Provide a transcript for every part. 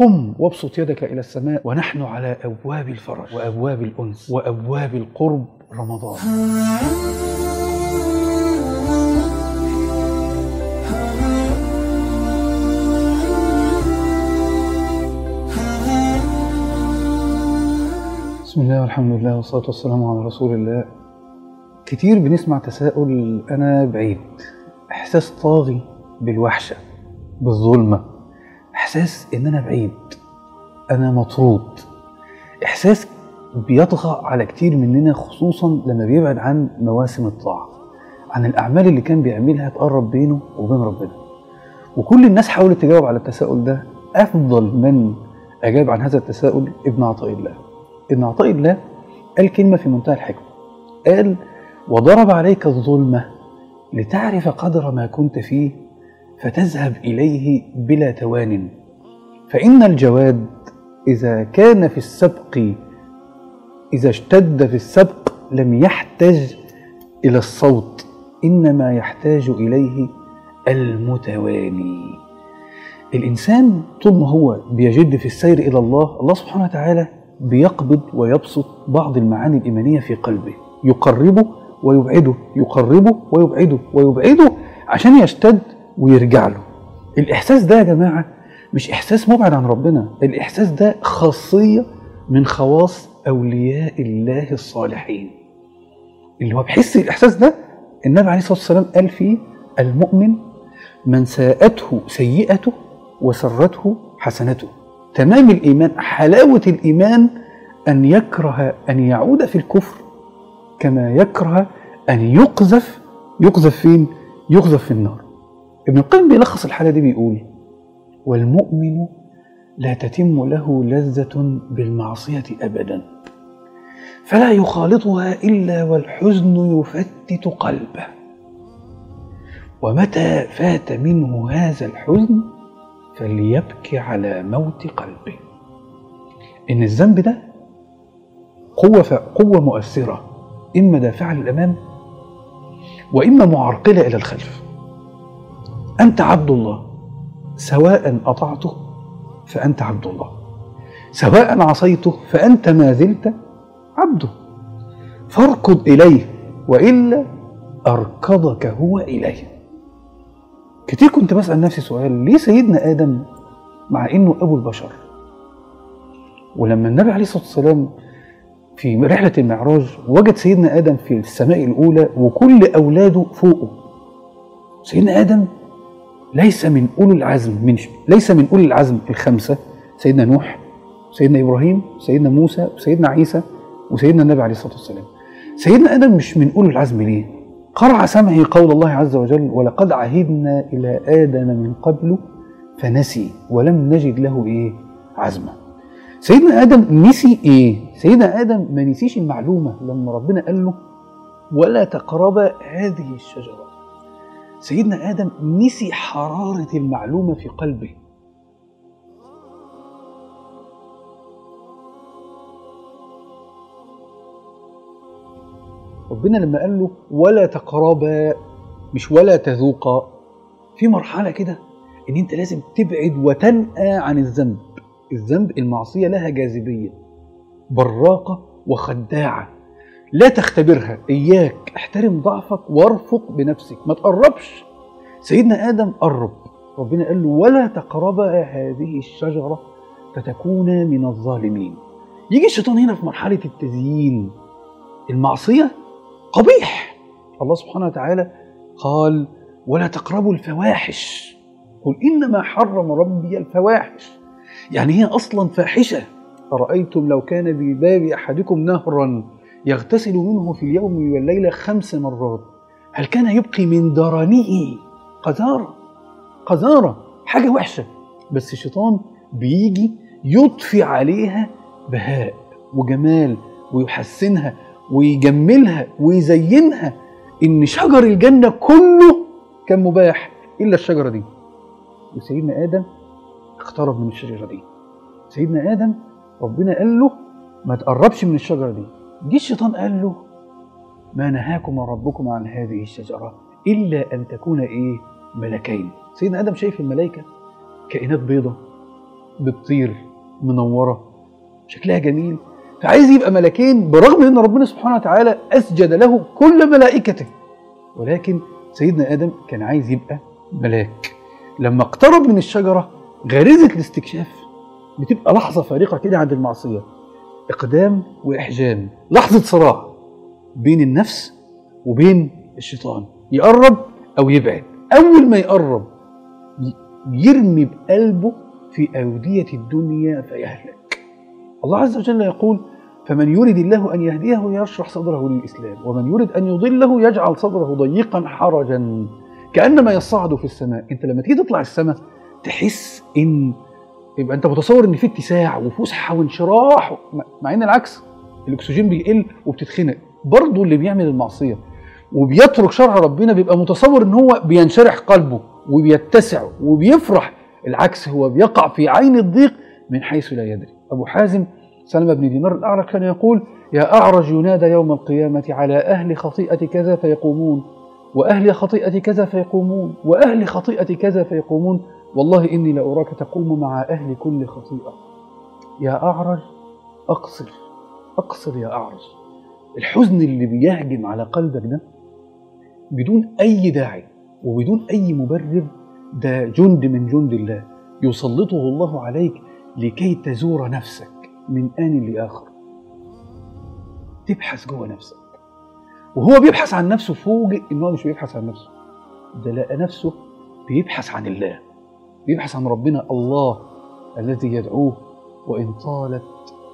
قم وابسط يدك إلى السماء ونحن على أبواب الفرج وأبواب الأنس وأبواب القرب رمضان بسم الله والحمد لله والصلاة والسلام على رسول الله كتير بنسمع تساؤل أنا بعيد إحساس طاغي بالوحشة بالظلمة إحساس إن أنا بعيد أنا مطرود إحساس بيطغى على كتير مننا خصوصا لما بيبعد عن مواسم الطاعة عن الأعمال اللي كان بيعملها تقرب بينه وبين ربنا وكل الناس حاولت تجاوب على التساؤل ده أفضل من أجاب عن هذا التساؤل ابن عطاء الله ابن عطاء الله قال كلمة في منتهى الحكمة قال وضرب عليك الظلمة لتعرف قدر ما كنت فيه فتذهب إليه بلا توان فإن الجواد إذا كان في السبق إذا اشتد في السبق لم يحتج إلى الصوت إنما يحتاج إليه المتواني الإنسان طول ما هو بيجد في السير إلى الله الله سبحانه وتعالى بيقبض ويبسط بعض المعاني الإيمانية في قلبه يقربه ويبعده يقربه ويبعده ويبعده عشان يشتد ويرجع له الإحساس ده يا جماعة مش إحساس مبعد عن ربنا الإحساس ده خاصية من خواص أولياء الله الصالحين اللي هو بحس الإحساس ده النبي عليه الصلاة والسلام قال فيه المؤمن من ساءته سيئته وسرته حسنته تمام الإيمان حلاوة الإيمان أن يكره أن يعود في الكفر كما يكره أن يقذف يقذف فين؟ يقذف في النار ابن القيم بيلخص الحالة دي بيقول والمؤمن لا تتم له لذة بالمعصية أبدا فلا يخالطها إلا والحزن يفتت قلبه ومتى فات منه هذا الحزن فليبكي على موت قلبه إن الذنب ده قوة قوة مؤثرة إما دافعة للأمام وإما معرقلة إلى الخلف أنت عبد الله سواء أطعته فأنت عبد الله سواء عصيته فأنت ما زلت عبده فاركض إليه وإلا أركضك هو إليه كتير كنت بسأل نفسي سؤال ليه سيدنا آدم مع إنه أبو البشر ولما النبي عليه الصلاة والسلام في رحلة المعراج وجد سيدنا آدم في السماء الأولى وكل أولاده فوقه سيدنا آدم ليس من أولي العزم من ليس من أولي العزم الخمسة سيدنا نوح سيدنا إبراهيم سيدنا موسى سيدنا عيسى وسيدنا النبي عليه الصلاة والسلام سيدنا آدم مش من أولي العزم ليه قرع سمعه قول الله عز وجل ولقد عهدنا إلى آدم من قبل فنسي ولم نجد له إيه عزما سيدنا آدم نسي إيه سيدنا آدم ما نسيش المعلومة لما ربنا قال له ولا تقربا هذه الشجرة سيدنا آدم نسي حرارة المعلومة في قلبه ربنا لما قال له ولا تقربا مش ولا تذوقا في مرحلة كده ان انت لازم تبعد وتنأى عن الذنب الذنب المعصية لها جاذبية براقة وخداعة لا تختبرها إياك احترم ضعفك وارفق بنفسك ما تقربش سيدنا آدم قرب ربنا قال له ولا تقربا هذه الشجرة فتكونا من الظالمين يجي الشيطان هنا في مرحلة التزيين المعصية قبيح الله سبحانه وتعالى قال ولا تقربوا الفواحش قل إنما حرم ربي الفواحش يعني هي أصلا فاحشة أرأيتم لو كان بباب أحدكم نهرا يغتسل منه في اليوم والليلة خمس مرات هل كان يبقي من درنه قذارة قذارة حاجة وحشة بس الشيطان بيجي يضفي عليها بهاء وجمال ويحسنها ويجملها ويزينها ان شجر الجنه كله كان مباح الا الشجره دي وسيدنا ادم اقترب من الشجره دي سيدنا ادم ربنا قال له ما تقربش من الشجره دي جه الشيطان قال له ما نهاكم ربكم عن هذه الشجره الا ان تكون ايه ملكين سيدنا ادم شايف الملائكه كائنات بيضة بتطير منورة شكلها جميل فعايز يبقى ملكين برغم ان ربنا سبحانه وتعالى اسجد له كل ملائكته ولكن سيدنا ادم كان عايز يبقى ملاك لما اقترب من الشجره غريزه الاستكشاف بتبقى لحظه فارقه كده عند المعصيه اقدام واحجام لحظه صراع بين النفس وبين الشيطان يقرب او يبعد اول ما يقرب ي- يرمي بقلبه في اوديه الدنيا فيهلك الله عز وجل يقول فمن يرد الله ان يهديه يشرح صدره للاسلام ومن يرد ان يضله يجعل صدره ضيقا حرجا كانما يصعد في السماء انت لما تيجي تطلع السماء تحس ان يبقى انت متصور ان في اتساع وفسحه وانشراح مع- مع ان العكس الاكسجين بيقل وبتتخنق برضه اللي بيعمل المعصيه وبيترك شرع ربنا بيبقى متصور ان هو بينشرح قلبه وبيتسع وبيفرح العكس هو بيقع في عين الضيق من حيث لا يدري ابو حازم سلمة بن دينار الاعرج كان يقول يا اعرج ينادى يوم القيامه على اهل خطيئه كذا فيقومون واهل خطيئه كذا فيقومون واهل خطيئه كذا فيقومون والله اني لاراك تقوم مع اهل كل خطيئه يا اعرج اقصر اقصر يا اعرج الحزن اللي بيهجم على قلبك ده بدون اي داعي وبدون اي مبرر ده جند من جند الله يسلطه الله عليك لكي تزور نفسك من آن لآخر تبحث جوه نفسك وهو بيبحث عن نفسه فوجئ ان هو مش بيبحث عن نفسه ده لقى نفسه بيبحث عن الله بيبحث عن ربنا الله الذي يدعوه وإن طالت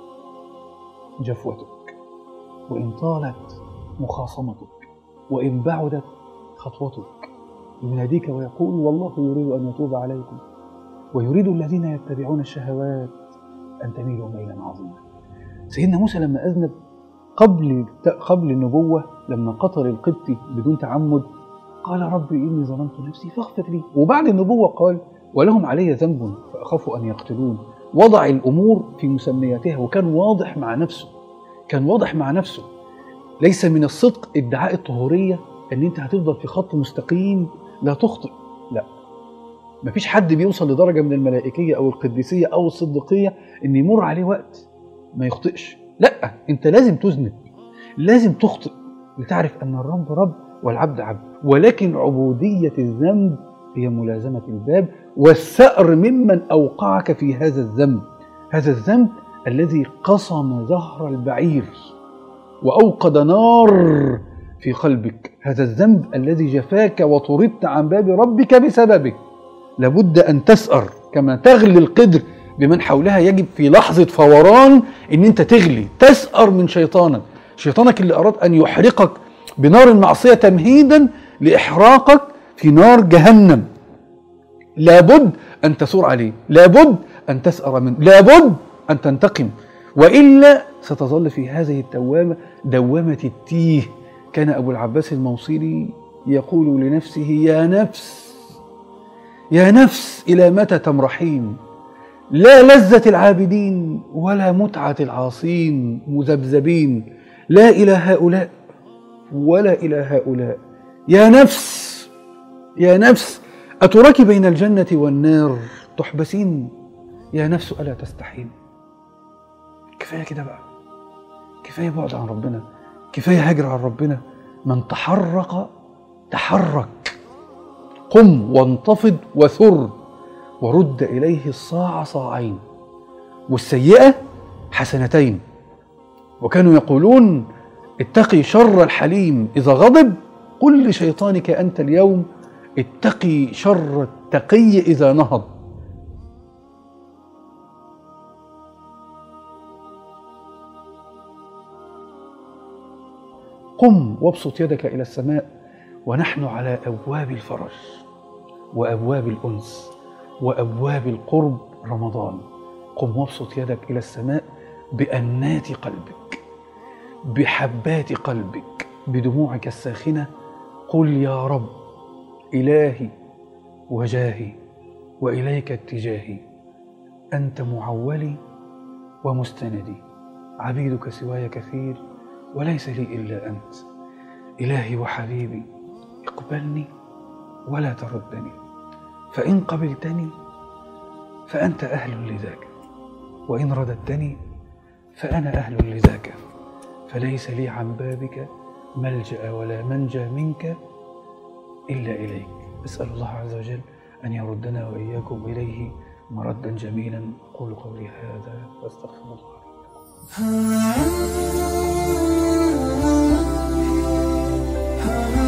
جفوتك وإن طالت مخاصمتك وإن بعدت خطوتك يناديك ويقول والله يريد أن يتوب عليكم ويريد الذين يتبعون الشهوات أن تميلوا ميلا عظيما سيدنا موسى لما أذنب قبل قبل النبوة لما قتل القبطي بدون تعمد قال ربي إني ظلمت نفسي فاغفر لي وبعد النبوة قال ولهم علي ذنب فأخاف أن يقتلون وضع الأمور في مسمياتها وكان واضح مع نفسه كان واضح مع نفسه ليس من الصدق ادعاء الطهورية أن أنت هتفضل في خط مستقيم لا تخطئ لا مفيش حد بيوصل لدرجة من الملائكية أو القديسية أو الصديقية أن يمر عليه وقت ما يخطئش لا أنت لازم تذنب لازم تخطئ لتعرف أن الرب رب والعبد عبد ولكن عبودية الذنب هي ملازمة الباب والثأر ممن أوقعك في هذا الذنب هذا الذنب الذي قصم زهر البعير وأوقد نار في قلبك هذا الذنب الذي جفاك وطردت عن باب ربك بسببه لابد أن تسأر كما تغلي القدر بمن حولها يجب في لحظة فوران أن أنت تغلي تسأر من شيطانك شيطانك اللي أراد أن يحرقك بنار المعصية تمهيدا لإحراقك في نار جهنم لابد أن تثور عليه لابد أن تسأر منه لابد أن تنتقم وإلا ستظل في هذه الدوامة دوامة التيه كان أبو العباس الموصلي يقول لنفسه يا نفس يا نفس إلى متى تمرحين لا لذة العابدين ولا متعة العاصين مذبذبين لا إلى هؤلاء ولا إلى هؤلاء يا نفس يا نفس أترك بين الجنة والنار تحبسين يا نفس ألا تستحين كفاية كده بقى كفاية بعد عن ربنا كفاية هجر عن ربنا من تحرق تحرك قم وانتفض وثر ورد إليه الصاع صاعين والسيئة حسنتين وكانوا يقولون اتقي شر الحليم إذا غضب قل لشيطانك أنت اليوم اتقي شر التقي إذا نهض قم وابسط يدك إلى السماء ونحن على أبواب الفرج وأبواب الأنس وأبواب القرب رمضان قم وابسط يدك إلى السماء بأنات قلبك بحبات قلبك بدموعك الساخنة قل يا رب إلهي وجاهي وإليك اتجاهي أنت معولي ومستندي عبيدك سواي كثير وليس لي إلا أنت إلهي وحبيبي اقبلني ولا تردني فإن قبلتني فأنت أهل لذاك وإن رددتني فأنا أهل لذاك فليس لي عن بابك ملجأ ولا منجى منك إلا إليك أسأل الله عز وجل أن يردنا وإياكم إليه مردا جميلا أقول قولي هذا وأستغفر الله لي ولكم.